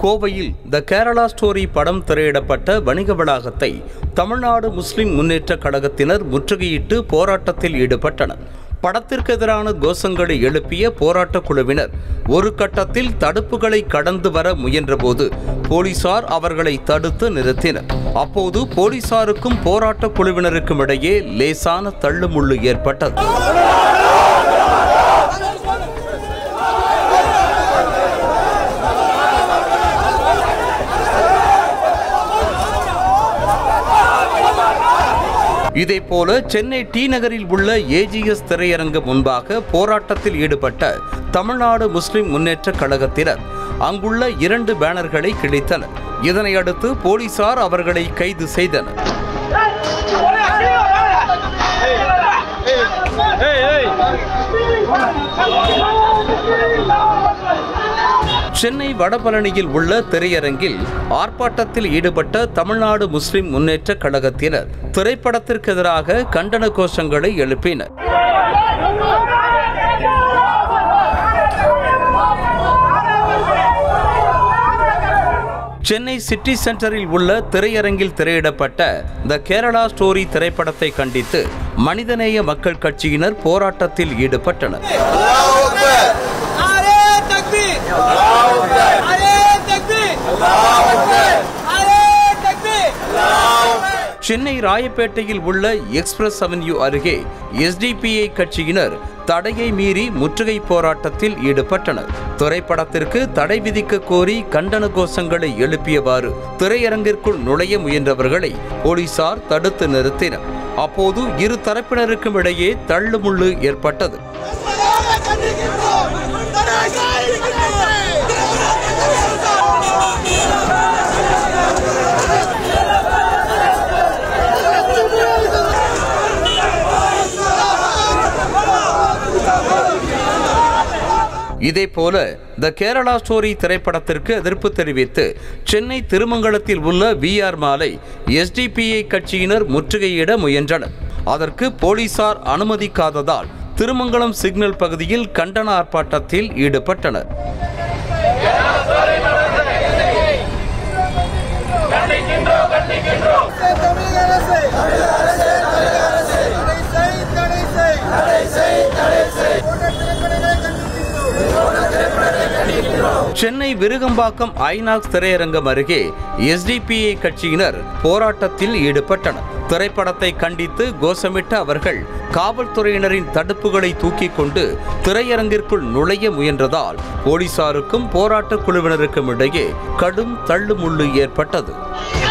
கோவையில் த கேரளா ஸ்டோரி படம் திரையிடப்பட்ட வணிக வளாகத்தை தமிழ்நாடு முஸ்லிம் முன்னேற்ற கழகத்தினர் முற்றுகையிட்டு போராட்டத்தில் ஈடுபட்டனர் படத்திற்கு எதிரான கோஷங்களை எழுப்பிய போராட்டக் குழுவினர் ஒரு கட்டத்தில் தடுப்புகளை கடந்து வர முயன்றபோது போலீசார் அவர்களை தடுத்து நிறுத்தினர் அப்போது போலீசாருக்கும் போராட்டக் குழுவினருக்கும் இடையே லேசான தள்ளுமுள்ளு ஏற்பட்டது இதேபோல சென்னை டி நகரில் உள்ள ஏஜிஎஸ் திரையரங்கு முன்பாக போராட்டத்தில் ஈடுபட்ட தமிழ்நாடு முஸ்லிம் முன்னேற்ற கழகத்தினர் அங்குள்ள இரண்டு பேனர்களை கிழித்தனர் இதனையடுத்து போலீசார் அவர்களை கைது செய்தனர் சென்னை வடபழனியில் உள்ள திரையரங்கில் ஆர்ப்பாட்டத்தில் ஈடுபட்ட தமிழ்நாடு முஸ்லிம் முன்னேற்ற கழகத்தினர் திரைப்படத்திற்கு எதிராக கண்டன கோஷங்களை எழுப்பினர் சென்னை சிட்டி சென்டரில் உள்ள திரையரங்கில் திரையிடப்பட்ட த கேரளா ஸ்டோரி திரைப்படத்தை கண்டித்து மனிதநேய மக்கள் கட்சியினர் போராட்டத்தில் ஈடுபட்டனர் अरे तकबीर अरे तकबीर अरे तकबीर சென்னை ராயப்பேட்டையில் உள்ள எக்ஸ்பிரஸ் அவென்யூ அருகே எஸ்டிபிஐ கட்சியினர் தடையை மீறி முற்றுகை போராட்டத்தில் ஈடுபட்டனர் திரைப்படத்திற்கு தடை விதிக்க கோரி கண்டன கோஷங்களை எழுப்பியவாறு திரையரங்கிற்குள் நுழைய முயன்றவர்களை போலீசார் தடுத்து நிறுத்தினர் அப்போது இரு தரப்பினருக்கும் இடையே தள்ளுமுள்ளு ஏற்பட்டது இதேபோல த கேரளா ஸ்டோரி திரைப்படத்திற்கு எதிர்ப்பு தெரிவித்து சென்னை திருமங்கலத்தில் உள்ள விஆர் மாலை எஸ்டிபிஐ கட்சியினர் முற்றுகையிட முயன்றனர் அதற்கு போலீசார் அனுமதிக்காததால் திருமங்கலம் சிக்னல் பகுதியில் கண்டன ஆர்ப்பாட்டத்தில் ஈடுபட்டனர் தமிழக அரசு தடை செய் தடை செய் தடை செய் போன்ற திரைப்படங்களை கண்டிக்கின்றோம் சென்னை விருகம்பாக்கம் ஐநாக்ஸ் திரையரங்கம் அருகே எஸ்டிபிஐ கட்சியினர் போராட்டத்தில் ஈடுபட்டனர் திரைப்படத்தை கண்டித்து கோஷமிட்ட அவர்கள் காவல்துறையினரின் தடுப்புகளை தூக்கிக் கொண்டு திரையரங்கிற்குள் நுழைய முயன்றதால் போலீசாருக்கும் போராட்டக் குழுவினருக்கும் இடையே கடும் தள்ளுமுள்ளு ஏற்பட்டது